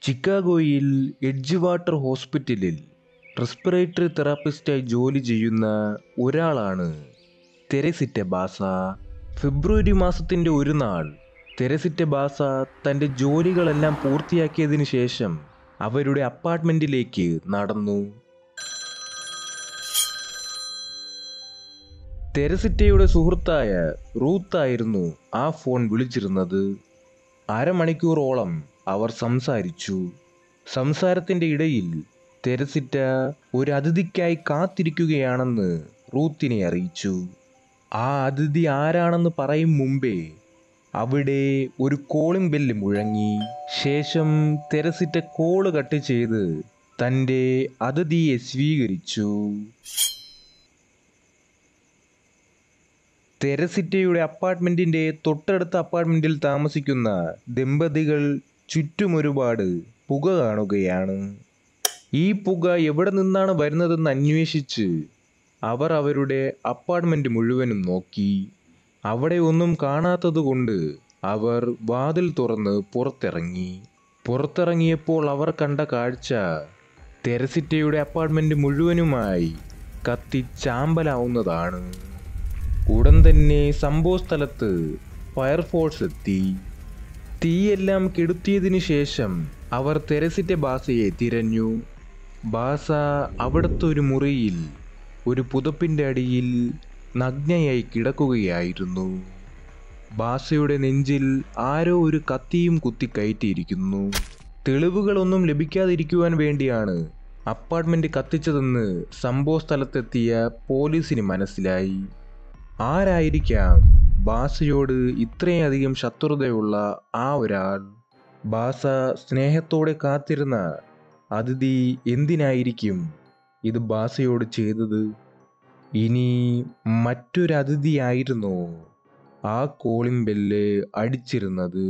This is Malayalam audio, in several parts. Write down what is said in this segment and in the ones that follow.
ചിക്കാഗോയിൽ എഡ്ജ് വാട്ടർ ഹോസ്പിറ്റലിൽ റെസ്പിറേറ്ററി തെറാപ്പിസ്റ്റായി ജോലി ചെയ്യുന്ന ഒരാളാണ് തെരസിറ്റ ബാസ ഫെബ്രുവരി മാസത്തിൻ്റെ ഒരു നാൾ തെരസിറ്റ ബാസ തൻ്റെ ജോലികളെല്ലാം പൂർത്തിയാക്കിയതിനു ശേഷം അവരുടെ അപ്പാർട്ട്മെൻറ്റിലേക്ക് നടന്നു തെരസിറ്റയുടെ സുഹൃത്തായ റൂത്തായിരുന്നു ആ ഫോൺ വിളിച്ചിരുന്നത് അരമണിക്കൂറോളം അവർ സംസാരിച്ചു സംസാരത്തിൻ്റെ ഇടയിൽ തെരസിറ്റ ഒരു അതിഥിക്കായി കാത്തിരിക്കുകയാണെന്ന് റൂത്തിനെ അറിയിച്ചു ആ അതിഥി ആരാണെന്ന് പറയും മുമ്പേ അവിടെ ഒരു കോളിംഗ് ബെല്ല് മുഴങ്ങി ശേഷം തെരസിറ്റ കോള് കട്ട് ചെയ്ത് തൻ്റെ അതിഥിയെ സ്വീകരിച്ചു തെരസിറ്റയുടെ അപ്പാർട്ട്മെന്റിന്റെ തൊട്ടടുത്ത അപ്പാർട്ട്മെന്റിൽ താമസിക്കുന്ന ദമ്പതികൾ ചുറ്റും ഒരുപാട് പുക കാണുകയാണ് ഈ പുക എവിടെ നിന്നാണ് വരുന്നതെന്ന് അന്വേഷിച്ച് അവർ അവരുടെ അപ്പാർട്ട്മെന്റ് മുഴുവനും നോക്കി അവിടെ ഒന്നും കാണാത്തതുകൊണ്ട് അവർ വാതിൽ തുറന്ന് പുറത്തിറങ്ങി പുറത്തിറങ്ങിയപ്പോൾ അവർ കണ്ട കാഴ്ച തെരസിറ്റയുടെ അപ്പാർട്ട്മെന്റ് മുഴുവനുമായി കത്തി ചാമ്പലാവുന്നതാണ് ഉടൻ തന്നെ സംഭവ സ്ഥലത്ത് ഫയർഫോഴ്സ് എത്തി തീയെല്ലാം കെടുത്തിയതിനു ശേഷം അവർ തെരസിറ്റ ബാസയെ തിരഞ്ഞു ബാസ അവിടുത്തെ ഒരു മുറിയിൽ ഒരു പുതപ്പിൻ്റെ അടിയിൽ നഗ്നയായി കിടക്കുകയായിരുന്നു ബാസയുടെ നെഞ്ചിൽ ആരോ ഒരു കത്തിയും കുത്തി കയറ്റിയിരിക്കുന്നു തെളിവുകളൊന്നും ലഭിക്കാതിരിക്കുവാൻ വേണ്ടിയാണ് അപ്പാർട്ട്മെന്റ് കത്തിച്ചതെന്ന് സംഭവ സ്ഥലത്തെത്തിയ പോലീസിന് മനസ്സിലായി ആരായിരിക്കാം ബാസയോട് ഇത്രയധികം ശത്രുതയുള്ള ആ ഒരാൾ ബാസ സ്നേഹത്തോടെ കാത്തിരുന്ന അതിഥി എന്തിനായിരിക്കും ഇത് ബാസയോട് ചെയ്തത് ഇനി മറ്റൊരു അതിഥിയായിരുന്നോ ആ കോളിംഗ് ബെല്ല് അടിച്ചിരുന്നത്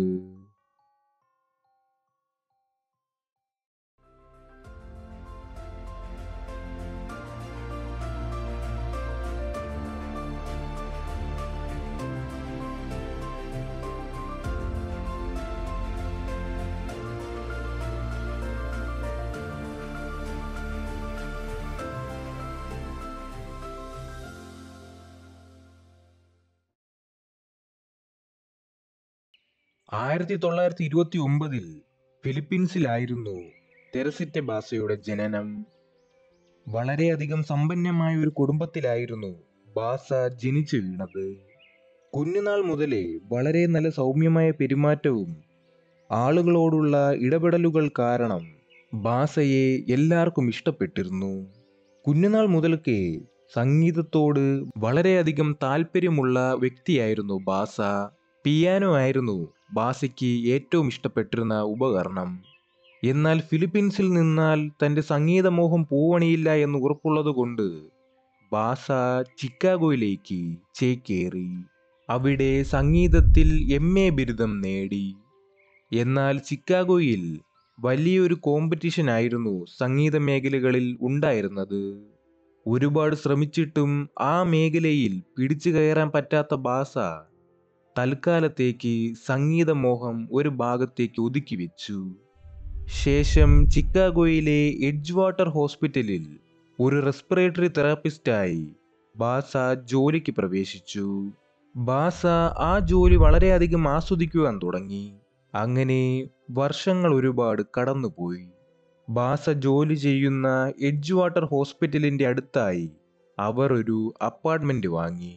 ആയിരത്തി തൊള്ളായിരത്തി ഇരുപത്തി ഒമ്പതിൽ ഫിലിപ്പീൻസിലായിരുന്നു തെരസിറ്റ ബാസയുടെ ജനനം വളരെയധികം സമ്പന്നമായ ഒരു കുടുംബത്തിലായിരുന്നു ബാസ ജനിച്ചു വീണത് കുഞ്ഞുനാൾ മുതലേ വളരെ നല്ല സൗമ്യമായ പെരുമാറ്റവും ആളുകളോടുള്ള ഇടപെടലുകൾ കാരണം ബാസയെ എല്ലാവർക്കും ഇഷ്ടപ്പെട്ടിരുന്നു കുഞ്ഞുനാൾ മുതൽക്കേ സംഗീതത്തോട് വളരെയധികം താല്പര്യമുള്ള വ്യക്തിയായിരുന്നു ബാസ പിയാനോ ആയിരുന്നു ബാസയ്ക്ക് ഏറ്റവും ഇഷ്ടപ്പെട്ടിരുന്ന ഉപകരണം എന്നാൽ ഫിലിപ്പീൻസിൽ നിന്നാൽ തൻ്റെ സംഗീതമോഹം പൂവണിയില്ല എന്ന് ഉറപ്പുള്ളതുകൊണ്ട് ബാസ ചിക്കാഗോയിലേക്ക് ചേക്കേറി അവിടെ സംഗീതത്തിൽ എം എ ബിരുദം നേടി എന്നാൽ ചിക്കാഗോയിൽ വലിയൊരു കോമ്പറ്റീഷൻ ആയിരുന്നു സംഗീത മേഖലകളിൽ ഉണ്ടായിരുന്നത് ഒരുപാട് ശ്രമിച്ചിട്ടും ആ മേഖലയിൽ പിടിച്ചു കയറാൻ പറ്റാത്ത ബാസ തൽക്കാലത്തേക്ക് സംഗീതമോഹം ഒരു ഭാഗത്തേക്ക് ഒതുക്കി വെച്ചു ശേഷം ചിക്കാഗോയിലെ എഡ്ജ് വാട്ടർ ഹോസ്പിറ്റലിൽ ഒരു റെസ്പിറേറ്ററി തെറാപ്പിസ്റ്റായി ബാസ ജോലിക്ക് പ്രവേശിച്ചു ബാസ ആ ജോലി വളരെയധികം ആസ്വദിക്കുവാൻ തുടങ്ങി അങ്ങനെ വർഷങ്ങൾ ഒരുപാട് കടന്നുപോയി ബാസ ജോലി ചെയ്യുന്ന എഡ്ജ് വാട്ടർ ഹോസ്പിറ്റലിന്റെ അടുത്തായി അവർ ഒരു അപ്പാർട്ട്മെന്റ് വാങ്ങി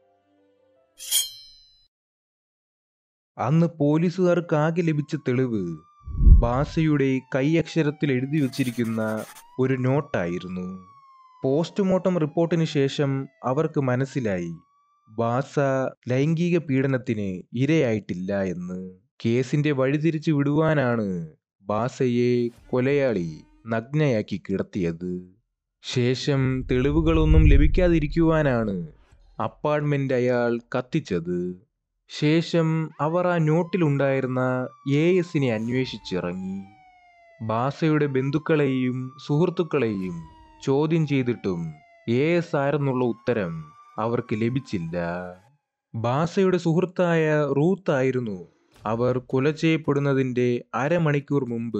അന്ന് പോലീസുകാർക്ക് ആകെ ലഭിച്ച തെളിവ് ബാസയുടെ കൈയക്ഷരത്തിൽ എഴുതി വച്ചിരിക്കുന്ന ഒരു നോട്ടായിരുന്നു പോസ്റ്റ്മോർട്ടം റിപ്പോർട്ടിന് ശേഷം അവർക്ക് മനസ്സിലായി ബാസ ലൈംഗിക പീഡനത്തിന് ഇരയായിട്ടില്ല എന്ന് കേസിന്റെ വഴിതിരിച്ചു വിടുവാനാണ് ബാസയെ കൊലയാളി നഗ്നയാക്കി കിടത്തിയത് ശേഷം തെളിവുകളൊന്നും ലഭിക്കാതിരിക്കുവാനാണ് അപ്പാർട്ട്മെന്റ് അയാൾ കത്തിച്ചത് ശേഷം അവർ ആ നോട്ടിലുണ്ടായിരുന്ന എ എസിനെ അന്വേഷിച്ചിറങ്ങി ബാസയുടെ ബന്ധുക്കളെയും സുഹൃത്തുക്കളെയും ചോദ്യം ചെയ്തിട്ടും എ എസ് ആരെന്നുള്ള ഉത്തരം അവർക്ക് ലഭിച്ചില്ല ബാസയുടെ സുഹൃത്തായ റൂത്ത് ആയിരുന്നു അവർ കൊല ചെയ്യപ്പെടുന്നതിൻ്റെ അരമണിക്കൂർ മുമ്പ്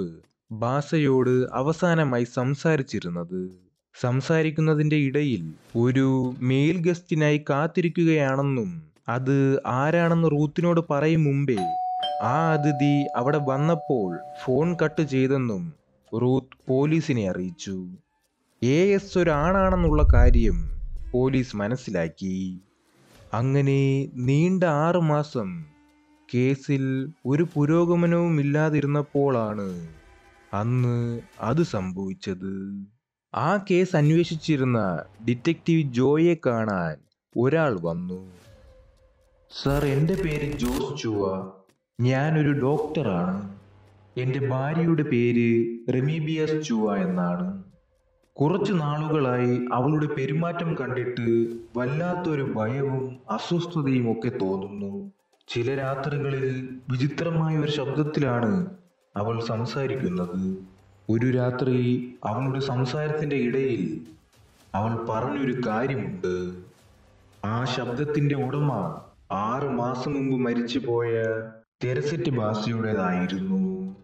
ബാസയോട് അവസാനമായി സംസാരിച്ചിരുന്നത് സംസാരിക്കുന്നതിന്റെ ഇടയിൽ ഒരു മെയിൽ ഗസ്റ്റിനായി കാത്തിരിക്കുകയാണെന്നും അത് ആരാണെന്ന് റൂത്തിനോട് പറയും മുമ്പേ ആ അതിഥി അവിടെ വന്നപ്പോൾ ഫോൺ കട്ട് ചെയ്തെന്നും റൂത്ത് പോലീസിനെ അറിയിച്ചു എ എസ് ഒരാണാണെന്നുള്ള കാര്യം പോലീസ് മനസ്സിലാക്കി അങ്ങനെ നീണ്ട ആറ് മാസം കേസിൽ ഒരു പുരോഗമനവും ഇല്ലാതിരുന്നപ്പോഴാണ് അന്ന് അത് സംഭവിച്ചത് ആ കേസ് അന്വേഷിച്ചിരുന്ന ഡിറ്റക്റ്റീവ് ജോയെ കാണാൻ ഒരാൾ വന്നു സർ എൻ്റെ പേര് ജോസ് ചുവ ഞാനൊരു ഡോക്ടറാണ് എൻ്റെ ഭാര്യയുടെ പേര് റെമീബിയസ് ചുവ എന്നാണ് കുറച്ചു നാളുകളായി അവളുടെ പെരുമാറ്റം കണ്ടിട്ട് വല്ലാത്തൊരു ഭയവും അസ്വസ്ഥതയും ഒക്കെ തോന്നുന്നു ചില രാത്രികളിൽ വിചിത്രമായ ഒരു ശബ്ദത്തിലാണ് അവൾ സംസാരിക്കുന്നത് ഒരു രാത്രി അവളുടെ സംസാരത്തിന്റെ ഇടയിൽ അവൾ പറഞ്ഞൊരു കാര്യമുണ്ട് ആ ശബ്ദത്തിന്റെ ഉടമ ആറ് മാസം മുമ്പ് മരിച്ചുപോയ തെരസറ്റ് ബാസിയുടേതായിരുന്നു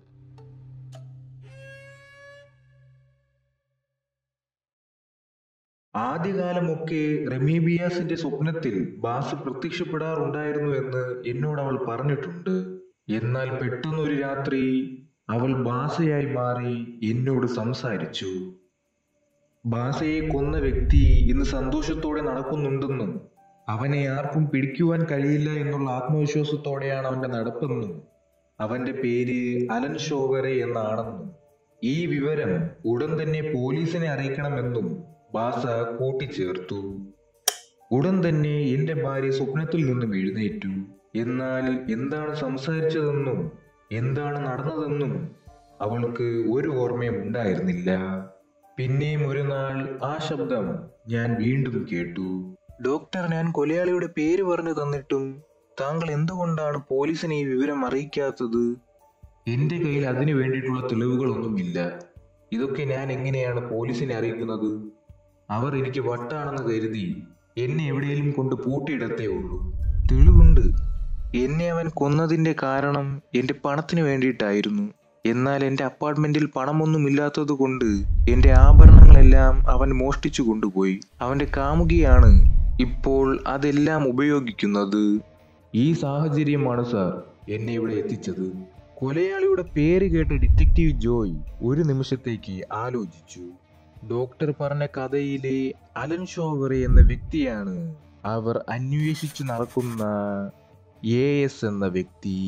ആദ്യകാലമൊക്കെ റെമീബിയാസിന്റെ സ്വപ്നത്തിൽ ബാസ് പ്രത്യക്ഷപ്പെടാറുണ്ടായിരുന്നു എന്ന് എന്നോട് അവൾ പറഞ്ഞിട്ടുണ്ട് എന്നാൽ പെട്ടെന്നൊരു രാത്രി അവൾ ബാസയായി മാറി എന്നോട് സംസാരിച്ചു ബാസയെ കൊന്ന വ്യക്തി ഇന്ന് സന്തോഷത്തോടെ നടക്കുന്നുണ്ടെന്നും അവനെ ആർക്കും പിടിക്കുവാൻ കഴിയില്ല എന്നുള്ള ആത്മവിശ്വാസത്തോടെയാണ് അവന്റെ നടപ്പെന്നും അവന്റെ പേര് അലൻ ഷോവറെ എന്നാണെന്നും ഈ വിവരം ഉടൻ തന്നെ പോലീസിനെ അറിയിക്കണമെന്നും ബാസ കൂട്ടിച്ചേർത്തു ഉടൻ തന്നെ എന്റെ ഭാര്യ സ്വപ്നത്തിൽ നിന്നും എഴുന്നേറ്റു എന്നാൽ എന്താണ് സംസാരിച്ചതെന്നും എന്താണ് നടന്നതെന്നും അവൾക്ക് ഒരു ഓർമ്മയും ഉണ്ടായിരുന്നില്ല പിന്നെയും ഒരു നാൾ ആ ശബ്ദം ഞാൻ വീണ്ടും കേട്ടു ഡോക്ടർ ഞാൻ കൊലയാളിയുടെ പേര് പറഞ്ഞു തന്നിട്ടും താങ്കൾ എന്തുകൊണ്ടാണ് പോലീസിനെ ഈ വിവരം അറിയിക്കാത്തത് എന്റെ കയ്യിൽ അതിനു വേണ്ടിയിട്ടുള്ള തെളിവുകളൊന്നുമില്ല ഇതൊക്കെ ഞാൻ എങ്ങനെയാണ് പോലീസിനെ അറിയിക്കുന്നത് അവർ എനിക്ക് വട്ടാണെന്ന് കരുതി എന്നെ എവിടെയെങ്കിലും കൊണ്ട് പൂട്ടിയിടത്തേ ഉള്ളൂ തെളിവുണ്ട് എന്നെ അവൻ കൊന്നതിന്റെ കാരണം എന്റെ പണത്തിന് വേണ്ടിയിട്ടായിരുന്നു എന്നാൽ എന്റെ അപ്പാർട്ട്മെന്റിൽ പണമൊന്നും ഇല്ലാത്തത് കൊണ്ട് എന്റെ ആഭരണങ്ങളെല്ലാം അവൻ മോഷ്ടിച്ചു കൊണ്ടുപോയി അവന്റെ കാമുകിയാണ് ഇപ്പോൾ അതെല്ലാം ഉപയോഗിക്കുന്നത് ഈ സാഹചര്യമാണ് സാർ എന്നെ ഇവിടെ എത്തിച്ചത് കൊലയാളിയുടെ പേര് കേട്ട ഡിറ്റക്റ്റീവ് ജോയ് ഒരു നിമിഷത്തേക്ക് ആലോചിച്ചു ഡോക്ടർ പറഞ്ഞ കഥയിലെ അലൻ ഷോവറി എന്ന വ്യക്തിയാണ് അവർ അന്വേഷിച്ചു നടക്കുന്ന എ എസ് എന്ന വ്യക്തി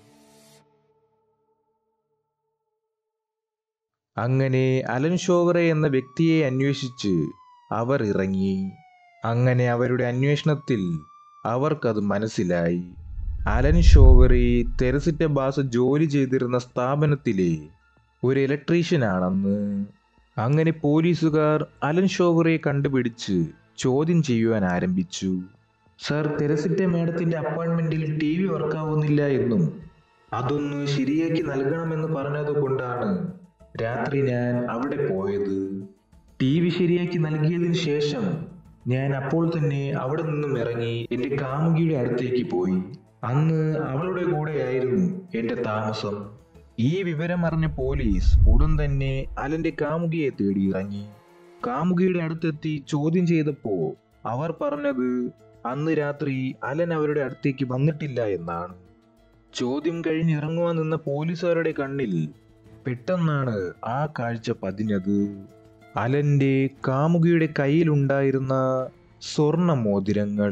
അങ്ങനെ അലൻ ഷോവറെ എന്ന വ്യക്തിയെ അന്വേഷിച്ച് അവർ ഇറങ്ങി അങ്ങനെ അവരുടെ അന്വേഷണത്തിൽ അവർക്കത് മനസ്സിലായി അലൻ ഷോവറി തെരസിറ്റ ബാസ് ജോലി ചെയ്തിരുന്ന സ്ഥാപനത്തിലെ ഒരു ഇലക്ട്രീഷ്യനാണെന്ന് അങ്ങനെ പോലീസുകാർ അലൻ ഷോവറെ കണ്ടുപിടിച്ച് ചോദ്യം ചെയ്യുവാൻ ആരംഭിച്ചു സർ തെരസിറ്റ മേഡത്തിന്റെ അപ്പാർട്ട്മെന്റിൽ ടി വി വർക്കാവുന്നില്ല എന്നും അതൊന്ന് ശരിയാക്കി നൽകണമെന്ന് പറഞ്ഞത് കൊണ്ടാണ് രാത്രി ഞാൻ അവിടെ പോയത് ടി വി ശരിയാക്കി നൽകിയതിന് ശേഷം ഞാൻ അപ്പോൾ തന്നെ അവിടെ നിന്നും ഇറങ്ങി എന്റെ കാമുകിയുടെ അടുത്തേക്ക് പോയി അന്ന് അവളുടെ കൂടെയായിരുന്നു എന്റെ താമസം ഈ വിവരം അറിഞ്ഞ പോലീസ് ഉടൻ തന്നെ അലന്റെ കാമുകിയെ തേടി ഇറങ്ങി കാമുകിയുടെ അടുത്തെത്തി ചോദ്യം ചെയ്തപ്പോ അവർ പറഞ്ഞത് അന്ന് രാത്രി അലൻ അവരുടെ അടുത്തേക്ക് വന്നിട്ടില്ല എന്നാണ് ചോദ്യം കഴിഞ്ഞ് ഇറങ്ങുവാൻ നിന്ന പോലീസുകാരുടെ കണ്ണിൽ പെട്ടെന്നാണ് ആ കാഴ്ച പതിഞ്ഞത് അലന്റെ കാമുകിയുടെ കയ്യിലുണ്ടായിരുന്ന സ്വർണ മോതിരങ്ങൾ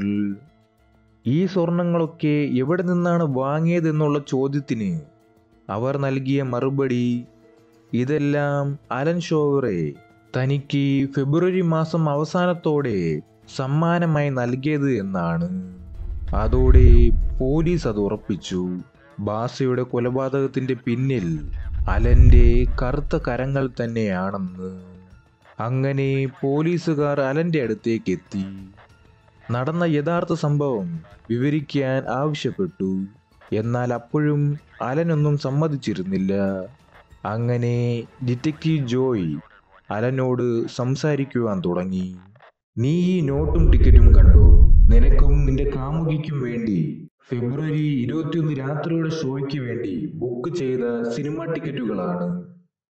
ഈ സ്വർണങ്ങളൊക്കെ എവിടെ നിന്നാണ് വാങ്ങിയതെന്നുള്ള ചോദ്യത്തിന് അവർ നൽകിയ മറുപടി ഇതെല്ലാം അലൻ ഷോവറെ തനിക്ക് ഫെബ്രുവരി മാസം അവസാനത്തോടെ സമ്മാനമായി നൽകിയത് എന്നാണ് അതോടെ പോലീസ് അത് ഉറപ്പിച്ചു ബാസയുടെ കൊലപാതകത്തിന്റെ പിന്നിൽ അലന്റെ കറുത്ത കരങ്ങൾ തന്നെയാണെന്ന് അങ്ങനെ പോലീസുകാർ അലന്റെ അടുത്തേക്ക് എത്തി നടന്ന യഥാർത്ഥ സംഭവം വിവരിക്കാൻ ആവശ്യപ്പെട്ടു എന്നാൽ അപ്പോഴും അലനൊന്നും സമ്മതിച്ചിരുന്നില്ല അങ്ങനെ ഡിറ്റക്റ്റീവ് ജോയ് അലനോട് സംസാരിക്കുവാൻ തുടങ്ങി നീ ഈ നോട്ടും ടിക്കറ്റും കണ്ടോ നിനക്കും നിന്റെ കാമുകിക്കും വേണ്ടി ഫെബ്രുവരി ഇരുപത്തിയൊന്ന് രാത്രിയുടെ ഷോയ്ക്ക് വേണ്ടി ബുക്ക് ചെയ്ത സിനിമ ടിക്കറ്റുകളാണ്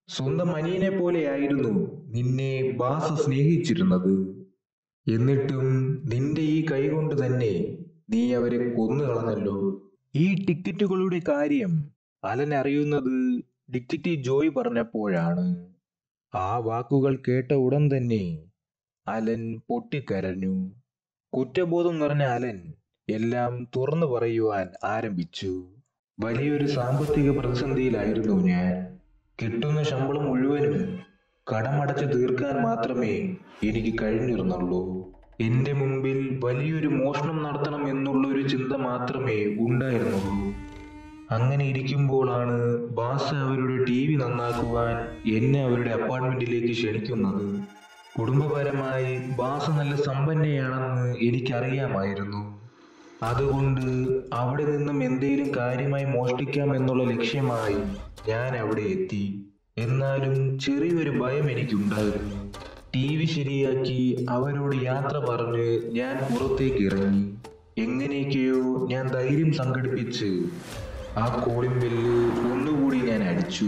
സ്വന്തം അനിയനെ പോലെയായിരുന്നു നിന്നെ ബാസ് സ്നേഹിച്ചിരുന്നത് എന്നിട്ടും നിന്റെ ഈ കൈ കൊണ്ട് തന്നെ നീ അവരെ കൊന്നു കളഞ്ഞല്ലോ ഈ ടിക്കറ്റുകളുടെ കാര്യം അലൻ അറിയുന്നത് ഡിറ്റക്റ്റീവ് ജോയ് പറഞ്ഞപ്പോഴാണ് ആ വാക്കുകൾ കേട്ട ഉടൻ തന്നെ അലൻ പൊട്ടിക്കരഞ്ഞു കുറ്റബോധം നിറഞ്ഞ അലൻ എല്ലാം തുറന്നു പറയുവാൻ ആരംഭിച്ചു വലിയൊരു സാമ്പത്തിക പ്രതിസന്ധിയിലായിരുന്നു ഞാൻ കിട്ടുന്ന ശമ്പളം മുഴുവനും കടമടച്ച് തീർക്കാൻ മാത്രമേ എനിക്ക് കഴിഞ്ഞിരുന്നുള്ളൂ എന്റെ മുമ്പിൽ വലിയൊരു മോഷണം നടത്തണം എന്നുള്ള ഒരു ചിന്ത മാത്രമേ ഉണ്ടായിരുന്നുള്ളൂ അങ്ങനെ ഇരിക്കുമ്പോഴാണ് ബാസ് അവരുടെ ടി വി നന്നാക്കുവാൻ എന്നെ അവരുടെ അപ്പാർട്ട്മെന്റിലേക്ക് ക്ഷണിക്കുന്നത് കുടുംബപരമായി ബാസ് നല്ല സമ്പന്നയാണെന്ന് എനിക്കറിയാമായിരുന്നു അതുകൊണ്ട് അവിടെ നിന്നും എന്തേലും കാര്യമായി മോഷ്ടിക്കാം എന്നുള്ള ലക്ഷ്യമായി ഞാൻ അവിടെ എത്തി എന്നാലും ചെറിയൊരു ഭയം എനിക്കുണ്ടായിരുന്നു ടി വി ശരിയാക്കി അവരോട് യാത്ര പറഞ്ഞ് ഞാൻ പുറത്തേക്ക് ഇറങ്ങി എങ്ങനെയൊക്കെയോ ഞാൻ ധൈര്യം സംഘടിപ്പിച്ച് ആ കോളിംഗ് ബെല്ല് ഒന്നുകൂടി ഞാൻ അടിച്ചു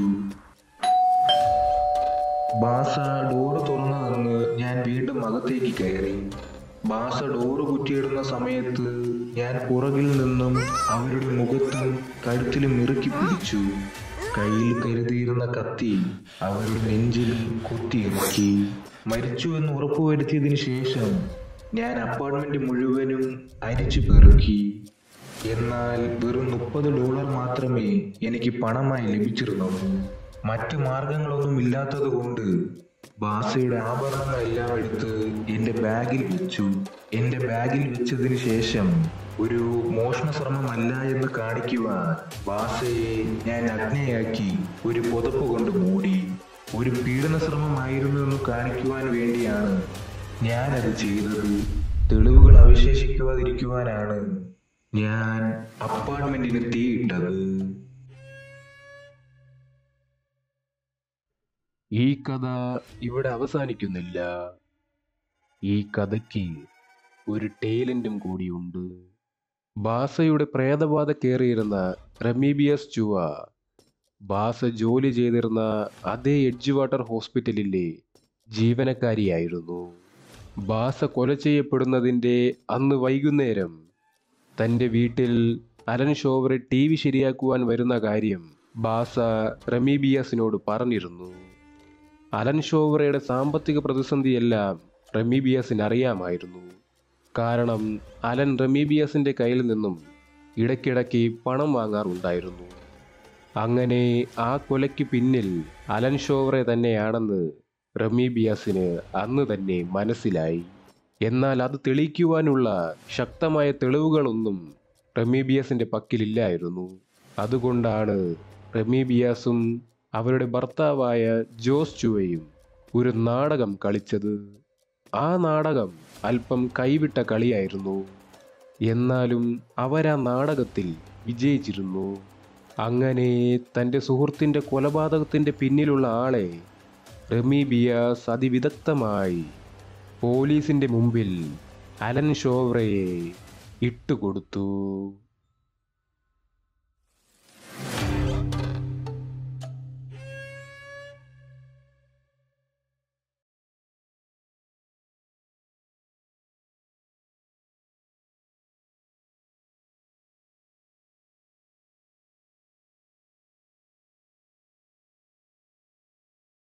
ബാസ ഡോറ് തുറന്നു നിന്ന് ഞാൻ വീണ്ടും അകത്തേക്ക് കയറി ബാസ ഡോറ് കുറ്റിയിടുന്ന സമയത്ത് ഞാൻ പുറകിൽ നിന്നും അവരുടെ മുഖത്തും കഴുത്തിലും ഇറുക്കി പിടിച്ചു കയ്യിൽ കരുതിയിരുന്ന കത്തി അവരുടെ നെഞ്ചിൽ കുത്തിയിറക്കി മരിച്ചു എന്ന് ഉറപ്പുവരുത്തിയതിനു ശേഷം ഞാൻ അപ്പാർട്ട്മെന്റ് മുഴുവനും അരിച്ചു പെറുക്കി എന്നാൽ വെറും മുപ്പത് ഡോളർ മാത്രമേ എനിക്ക് പണമായി ലഭിച്ചിരുന്നുള്ളൂ മറ്റു മാർഗങ്ങളൊന്നും ഇല്ലാത്തത് കൊണ്ട് ബാസയുടെ ആഭരണങ്ങളെല്ലാം എടുത്ത് എൻ്റെ ബാഗിൽ വെച്ചു എൻ്റെ ബാഗിൽ വെച്ചതിന് ശേഷം ഒരു മോഷണ ശ്രമമല്ല എന്ന് കാണിക്കുവാൻ ബാസയെ ഞാൻ അഗ്നയാക്കി ഒരു പുതപ്പ് കൊണ്ട് മൂടി ഒരു പീഡന ശ്രമമായിരുന്നു എന്ന് കാണിക്കുവാൻ വേണ്ടിയാണ് ഞാനത് ചെയ്തത് തെളിവുകൾ അവശേഷിക്കാതിരിക്കുവാനാണ് ഞാൻ അപ്പാർട്ട്മെന്റിന് തീയിട്ടത് ഈ കഥ ഇവിടെ അവസാനിക്കുന്നില്ല ഈ കഥയ്ക്ക് ഒരു ടേലന്റും കൂടിയുണ്ട് ബാസയുടെ പ്രേതബാധ കയറിയിരുന്ന റമീബിയസ് ചുവ ബാസ ജോലി ചെയ്തിരുന്ന അതേ എഡ്ജ് വാട്ടർ ഹോസ്പിറ്റലിലെ ജീവനക്കാരിയായിരുന്നു ബാസ കൊല ചെയ്യപ്പെടുന്നതിൻ്റെ അന്ന് വൈകുന്നേരം തൻ്റെ വീട്ടിൽ അലൻ ഷോവറെ ടി വി ശരിയാക്കുവാൻ വരുന്ന കാര്യം ബാസ റമീബിയസിനോട് പറഞ്ഞിരുന്നു അലൻ ഷോവറയുടെ സാമ്പത്തിക പ്രതിസന്ധിയെല്ലാം റമീബിയസിന് അറിയാമായിരുന്നു കാരണം അലൻ റമീബിയസിന്റെ കയ്യിൽ നിന്നും ഇടയ്ക്കിടയ്ക്ക് പണം വാങ്ങാറുണ്ടായിരുന്നു അങ്ങനെ ആ കൊലയ്ക്ക് പിന്നിൽ അലൻ ഷോവറെ തന്നെയാണെന്ന് റമീബിയസിന് അന്ന് തന്നെ മനസ്സിലായി എന്നാൽ അത് തെളിയിക്കുവാനുള്ള ശക്തമായ തെളിവുകളൊന്നും റമീബിയസിന്റെ പക്കലില്ലായിരുന്നു അതുകൊണ്ടാണ് റമീബിയാസും അവരുടെ ഭർത്താവായ ജോസ് ചുവയും ഒരു നാടകം കളിച്ചത് ആ നാടകം അല്പം കൈവിട്ട കളിയായിരുന്നു എന്നാലും അവരാ നാടകത്തിൽ വിജയിച്ചിരുന്നു അങ്ങനെ തൻ്റെ സുഹൃത്തിൻ്റെ കൊലപാതകത്തിൻ്റെ പിന്നിലുള്ള ആളെ റമീബിയാസ് അതിവിദഗ്ധമായി പോലീസിൻ്റെ മുമ്പിൽ അലൻ ഷോവ്രയെ ഇട്ടുകൊടുത്തു